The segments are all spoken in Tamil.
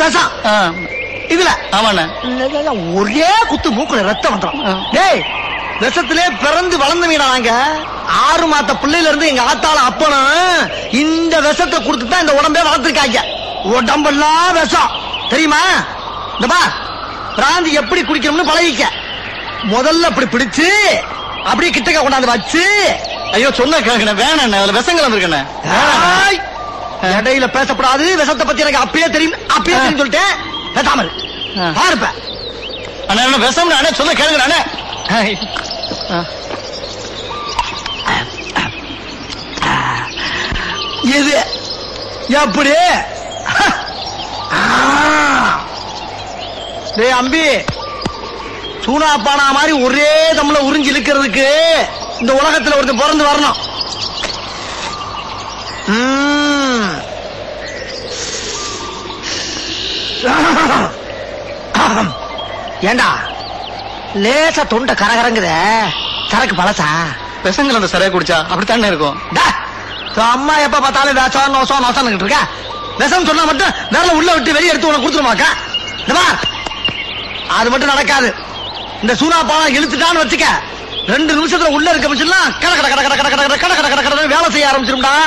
விஷம் ஆ, இதுல ஆமாண்ணே ஒரே குத்து மூக்குல ரத்தம் வந்துடும் ஆ. டேய் விஷத்திலே பிறந்து வளர்ந்த வீடா நாங்க ஆறு மாத்த பிள்ளையில இருந்து எங்க ஆத்தால அப்பனும் இந்த விஷத்தை கொடுத்து தான் இந்த உடம்பே வளர்த்துருக்காங்க உடம்பெல்லாம் விஷம் தெரியுமா இந்த பா பிராந்தி எப்படி குடிக்கணும்னு பழகிக்க முதல்ல அப்படி பிடிச்சு அப்படியே கிட்டக்க கொண்டாந்து வச்சு ஐயோ சொன்ன கேட்கணும் வேணாண்ணே அதுல விஷங்கள் வந்திருக்கண்ணே ஆய்! இடையில பேசப்படாது விஷத்தை பத்தி எனக்கு அப்பயே தெரியும் அப்பயே தெரியும் சொல்லிட்டேன் பேசாமல் ஆ. பாருப்ப அண்ணா என்ன விஷம் அண்ணே சொன்ன கேளுங்க அண்ணே ஆ. எது எப்படி ஆ. டேய் அம்பி சூனா பானா மாதிரி ஒரே தம்ல உறிஞ்சு இழுக்கிறதுக்கு இந்த உலகத்துல ஒருத்தன் பிறந்து வரணும் ம். ஏண்டா லேசா தொண்டை கரகரங்குத சரக்கு பழசா விஷங்கள் அந்த சரியா குடிச்சா அப்படித்தானே இருக்கும் டா, உன் அம்மா எப்ப பார்த்தாலும் வேஷம் நோசம் நோசம் இருக்கா விஷம் சொன்னா மட்டும் விரல உள்ள விட்டு வெளியே எடுத்து உனக்கு கொடுத்துருமாக்கா இந்த பார் அது மட்டும் நடக்காது இந்த சூனா பாலம் இழுத்துட்டான்னு வச்சுக்க ரெண்டு நிமிஷத்துல உள்ள இருக்க மிஷின்லாம் கட கட கட கட கட கட கட கட கட கட கடன்னு வேலை செய்ய ஆரம்பிச்சிரும்டா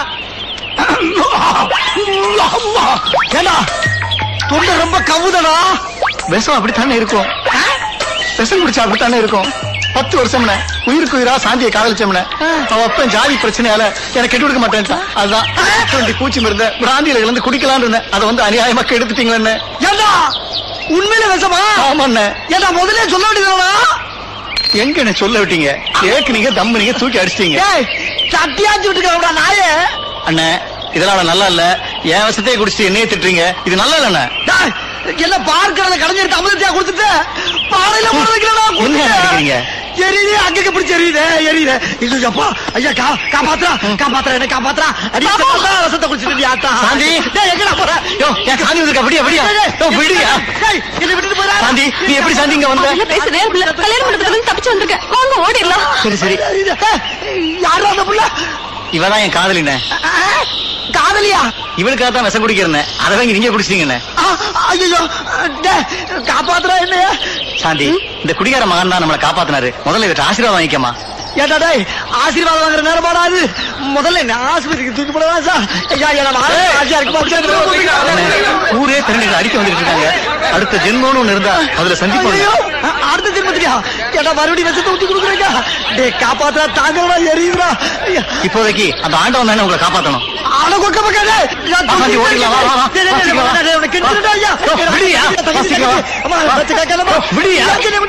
ஏண்டா தொண்டை ரொம்ப கவுதடா விஷம் அப்படித்தானே இருக்கும் விஷம் குடிச்சா அப்படித்தானே இருக்கும் பத்து வருஷம்னே உயிருக்கு உயிரா சாந்தியை காதலிச்சோம்னே அவ அப்பன் ஜாதி பிரச்சனையால எனக்கு கெட்டு கொடுக்க மாட்டேன்ட்டான் அதுதான் டுவெண்ட்டி பூச்சி மருந்த பிராந்தியில இருந்து குடிக்கலாம்னு இருந்தேன் அதை வந்து அநியாயமா கெடுத்துட்டீங்களே ஏண்டா உண்மையில விஷமா ஆமாண்ணே ஏண்டா முதல்ல சொல்ல வேண்டியதுடா எங்க என்ன சொல்ல விட்டீங்க ஏக்குனீங்க தம்புனீங்க தூக்கி அடிச்சிட்டீங்க ஏய் சட்டியாச்சு விட்டுக்கிறா நாயே அண்ணே இதெல்லாம் நல்லா இல்ல என் விஷத்தையே குடிச்சிட்டு என்னையே திட்டுறீங்க இது நல்லா இல்லண்ணே டேய், எல்லாம் பார்க்கறத கடைஞ்சிருக்க அமிர்தத்தையா கொடுத்துட்டு பானையில போட வைக்கிறடா என்ன நினைக்கிறீங்க? எரியுது அங்கங்க பிடிச்சி எரியுது எரியுது இது அப்பா ஐயா கா காப்பாத்துறா காப்பாத்துறா என்ன காப்பாத்துறா அடி சத்தா ரசத்தை குடிச்சிட்டு ஆத்தா சாந்தி. டேய் எங்கடா போற யோ என் சாந்தி வந்திருக்கா விடியா விடியா யோ விடியா டேய் என்னை விட்டுட்டு போறா சாந்தி நீ எப்படி சாந்தி இங்க வந்த முதல்ல பேசுறேன் உள்ள கல்யாண மண்டபத்துல இருந்து தப்பிச்சு வந்திருக்கேன் வாங்க ஓடிடலாம் சரி சரி யாரா அந்த புள்ள இவதான் என் காதலிண்ணே ஆ, காதலியா இவளுக்காக தான் விஷம் குடிக்கிறேன் அதை வாங்கி நீங்க குடிச்சிட்டீங்கண்ணே ஐயோ காப்பாத்துறா என்னைய சாந்தி இந்த குடிகார மகன் தான் நம்மளை காப்பாத்தினாரு முதல்ல இவற்றை ஆசீர்வாதம் வாங்கிக்கமா ஏடா டேய் ஆசீர்வாதம் வாங்குற நேரம் போடாது முதல்ல என்ன ஆஸ்பத்திரிக்கு தூக்கி போடவா சார் ஐயா என்ன வாழ ஆசையா இருக்கு ஊரே திரண்டு அடிக்க வந்துட்டு இருக்காங்க அடுத்த ஜென்மம்னு ஒண்ணு இருந்தா அதுல சந்திப்போம் ஐயோ அடுத்த ஜென்மத்திரியா ஏடா மறுபடியும் விஷத்தை ஊத்தி கொடுக்குறீங்க டேய் காப்பாத்துறா தாங்கடா எரியுதுடா ஐயா இப்போதைக்கு அந்த ஆண்டவன் தானே உங்களை காப்பாத்தணும் ஆள கொக்க பக்காதே வாசாந்தி, ஓடிடலாம், வா, வா, வா. வாசிக்கலாம், வா. ஓ, விடுயா, வாசிக்கலாம், வா. ஓ, விடுயா.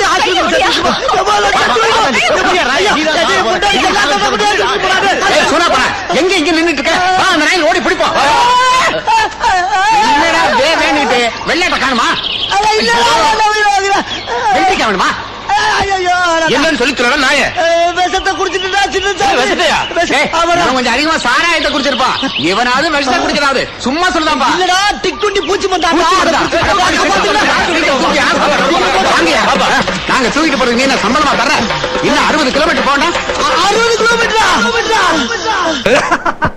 ஏய், சூனாப்பா, எங்க இங்க நின்னுட்டு இருக்க வா அந்த நாயில் ஓடி பிடிப்போம் என்னடா வே வேணுட்டு வெள்ளாட்ட காணுமா வெள்ளிக்கா வேணுமா என்னன்னு சொல்லி சொல்லலாம் நாய விஷத்தை குடிச்சிட்டு சின்ன விஷத்தையா ஏய், இவன் கொஞ்சம் அதிகமா சாராயத்தை குடிச்சிருப்பான் இவனாவது விஷத்தை குடிக்கிறாது சும்மா சொல்லுதான்பா இல்லடா டிக்குண்டி பூச்சி வாங்கயா, பாப்பா. நாங்க தூக்கிட்டு போறதுக்கு நீ என்ன சம்பளமா தர்ற இன்னும் அறுபது கிலோமீட்டர் போனா அறுபது கிலோமீட்டரா